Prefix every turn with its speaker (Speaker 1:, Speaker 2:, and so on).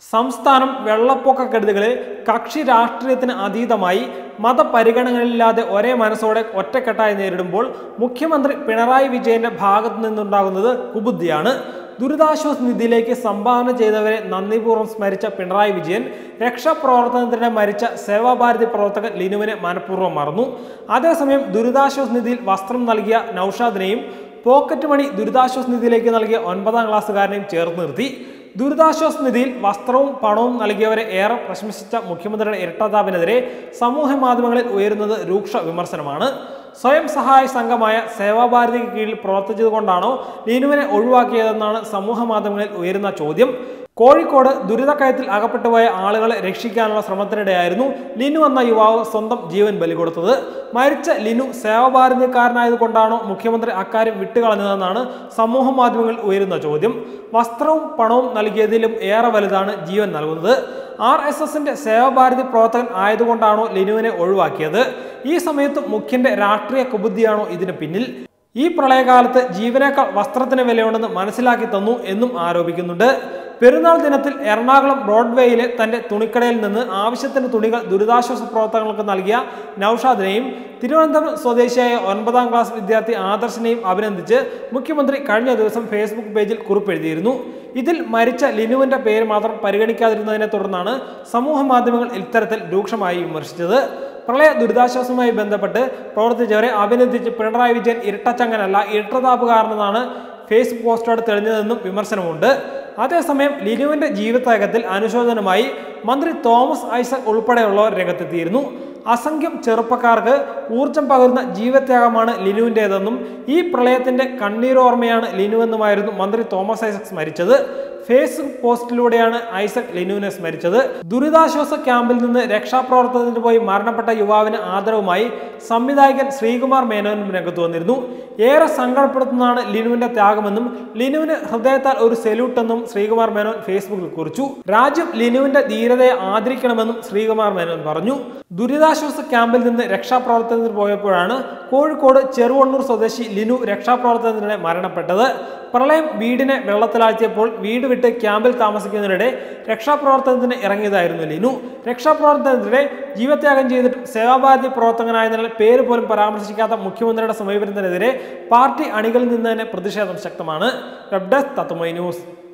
Speaker 1: സംസ്ഥാനം വെള്ളപ്പൊക്ക കെടുതികളിൽ കക്ഷി രാഷ്ട്രീയത്തിന് അതീതമായി മതപരിഗണനകളില്ലാതെ ഒരേ മനസ്സോടെ ഒറ്റക്കെട്ടായി നേരിടുമ്പോൾ മുഖ്യമന്ത്രി പിണറായി വിജയന്റെ ഭാഗത്തു നിന്നുണ്ടാകുന്നത് കുബുദ്ധിയാണ് ദുരിതാശ്വാസ നിധിയിലേക്ക് സംഭാവന ചെയ്തവരെ നന്ദിപൂർവ്വം സ്മരിച്ച പിണറായി വിജയൻ രക്ഷാപ്രവർത്തനത്തിനിടെ മരിച്ച സേവാഭാരതി പ്രവർത്തകൻ ലിനുവിനെ മനഃപൂർവ്വം മറന്നു അതേസമയം ദുരിതാശ്വാസ നിധിയിൽ വസ്ത്രം നൽകിയ നൌഷാദിനെയും പോക്കറ്റ് മണി ദുരിതാശ്വാസ നിധിയിലേക്ക് നൽകിയ ഒൻപതാം ക്ലാസ്സുകാരനെയും ചേർത്ത് നിർത്തി ദുരിതാശ്വാസ നിധിയിൽ വസ്ത്രവും പണവും നൽകിയവരെ ഏറെ പ്രശംസിച്ച മുഖ്യമന്ത്രിയുടെ ഇരട്ടതാപിനെതിരെ സമൂഹ മാധ്യമങ്ങളിൽ ഉയരുന്നത് രൂക്ഷ വിമർശനമാണ് സ്വയം സഹായ സംഘമായ സേവാഭാരതിക്ക് കീഴിൽ പ്രവർത്തിച്ചതുകൊണ്ടാണോ ലീനുവിനെ ഒഴിവാക്കിയതെന്നാണ് സമൂഹ മാധ്യമങ്ങളിൽ ഉയരുന്ന ചോദ്യം കോഴിക്കോട് ദുരിതക്കയത്തിൽ അകപ്പെട്ടുപോയ ആളുകളെ രക്ഷിക്കാനുള്ള ശ്രമത്തിനിടെയായിരുന്നു ലിനു എന്ന യുവാവ് സ്വന്തം ജീവൻ ബലി കൊടുത്തത് മരിച്ച ലിനു സേവാഭാരതിക്കാരനായതുകൊണ്ടാണോ മുഖ്യമന്ത്രി അക്കാര്യം വിട്ടുകളഞ്ഞതെന്നാണ് സമൂഹ മാധ്യമങ്ങളിൽ ഉയരുന്ന ചോദ്യം വസ്ത്രവും പണവും നൽകിയതിലും ഏറെ വലുതാണ് ജീവൻ നൽകുന്നത് ആർ എസ് എസിന്റെ സേവാഭാരതി പ്രവർത്തകൻ ആയതുകൊണ്ടാണോ ലിനുവിനെ ഒഴിവാക്കിയത് ഈ സമയത്ത് മുഖ്യന്റെ രാഷ്ട്രീയ കുബുദ്ധിയാണോ ഇതിന് പിന്നിൽ ഈ പ്രളയകാലത്ത് ജീവനേക്കാൾ വസ്ത്രത്തിന് വിലയുണ്ടെന്ന് മനസ്സിലാക്കി തന്നു എന്നും ആരോപിക്കുന്നുണ്ട് പെരുന്നാൾ ദിനത്തിൽ എറണാകുളം ബ്രോഡ്വേയിലെ തന്റെ തുണിക്കടയിൽ നിന്ന് ആവശ്യത്തിന് തുണികൾ ദുരിതാശ്വാസ പ്രവർത്തകർക്ക് നൽകിയ നൌഷാദിനെയും തിരുവനന്തപുരം സ്വദേശിയായ ഒൻപതാം ക്ലാസ് വിദ്യാർത്ഥി ആദർശിനെയും അഭിനന്ദിച്ച് മുഖ്യമന്ത്രി കഴിഞ്ഞ ദിവസം ഫേസ്ബുക്ക് പേജിൽ കുറിപ്പെഴുതിയിരുന്നു ഇതിൽ മരിച്ച ലിനുവിന്റെ പേര് മാത്രം പരിഗണിക്കാതിരുന്നതിനെ തുടർന്നാണ് സമൂഹ മാധ്യമങ്ങൾ ഇത്തരത്തിൽ രൂക്ഷമായി വിമർശിച്ചത് പ്രളയ ദുരിതാശ്വാസവുമായി ബന്ധപ്പെട്ട് പ്രവർത്തിച്ചവരെ അഭിനന്ദിച്ച് പിണറായി വിജയൻ ഇരട്ടച്ചങ്ങനല്ല ഇരട്ടതാപ്പുകാരനെന്നാണ് ഫേസ്ബുക്ക് പോസ്റ്റോട് തെളിഞ്ഞതെന്നും വിമർശനമുണ്ട് അതേസമയം ലിനുവിന്റെ ജീവിതത്തിൽ അനുശോചനമായി മന്ത്രി തോമസ് ഐസക് ഉൾപ്പെടെയുള്ളവർ രംഗത്തെത്തിയിരുന്നു അസംഖ്യം ചെറുപ്പക്കാർക്ക് ഊർജം പകരുന്ന ജീവത്യാഗമാണ് ലിനുവിൻ്റേതെന്നും ഈ പ്രളയത്തിന്റെ കണ്ണീരോർമ്മയാണ് ലിനുവെന്നുമായിരുന്നു മന്ത്രി തോമസ് ഐസക് സ്മരിച്ചത് ഫേസ്ബുക്ക് പോസ്റ്റിലൂടെയാണ് ഐസക് ലിനുവിനെ സ്മരിച്ചത് ദുരിതാശ്വാസ ക്യാമ്പിൽ നിന്ന് രക്ഷാപ്രവർത്തനത്തിന് പോയി മരണപ്പെട്ട യുവാവിന് ആദരവുമായി സംവിധായകൻ ശ്രീകുമാർ മേനോനും രംഗത്ത് വന്നിരുന്നു ഏറെ സങ്കടപ്പെടുത്തുന്നതാണ് ലിനുവിന്റെ ത്യാഗമെന്നും ലിനുവിന് ഹൃദയത്താൽ ഒരു സെല്യൂട്ടെന്നും ശ്രീകുമാർ മേനോൻ ഫേസ്ബുക്കിൽ കുറിച്ചു രാജ്യം ലിനുവിന്റെ ധീരതയെ ആദരിക്കണമെന്നും ശ്രീകുമാർ മേനോൻ പറഞ്ഞു ദുരിതാശ്വാസ ക്യാമ്പിൽ നിന്ന് രക്ഷാപ്രവർത്തനത്തിന് പോയപ്പോഴാണ് കോഴിക്കോട് ചെറുവണ്ണൂർ സ്വദേശി ലിനു രക്ഷാപ്രവർത്തനത്തിനിടെ മരണപ്പെട്ടത് പ്രളയം വീടിനെ വെള്ളത്തിലാഴ്ത്തിയപ്പോൾ വീട് വിട്ട് ക്യാമ്പിൽ താമസിക്കുന്നതിനിടെ രക്ഷാപ്രവർത്തനത്തിന് ഇറങ്ങിയതായിരുന്നു ലിനു രക്ഷാപ്രവർത്തനത്തിനിടെ ജീവത്യാഗം ചെയ്തിട്ടും സേവാഭാരതി പ്രവർത്തകനായതിനാൽ പേര് പോലും പരാമർശിക്കാത്ത മുഖ്യമന്ത്രിയുടെ സമീപനത്തിനെതിരെ പാർട്ടി അണികളിൽ നിന്ന് തന്നെ പ്രതിഷേധം ശക്തമാണ് വെബ് ഡെസ്ക് തത്വമൈ ന്യൂസ്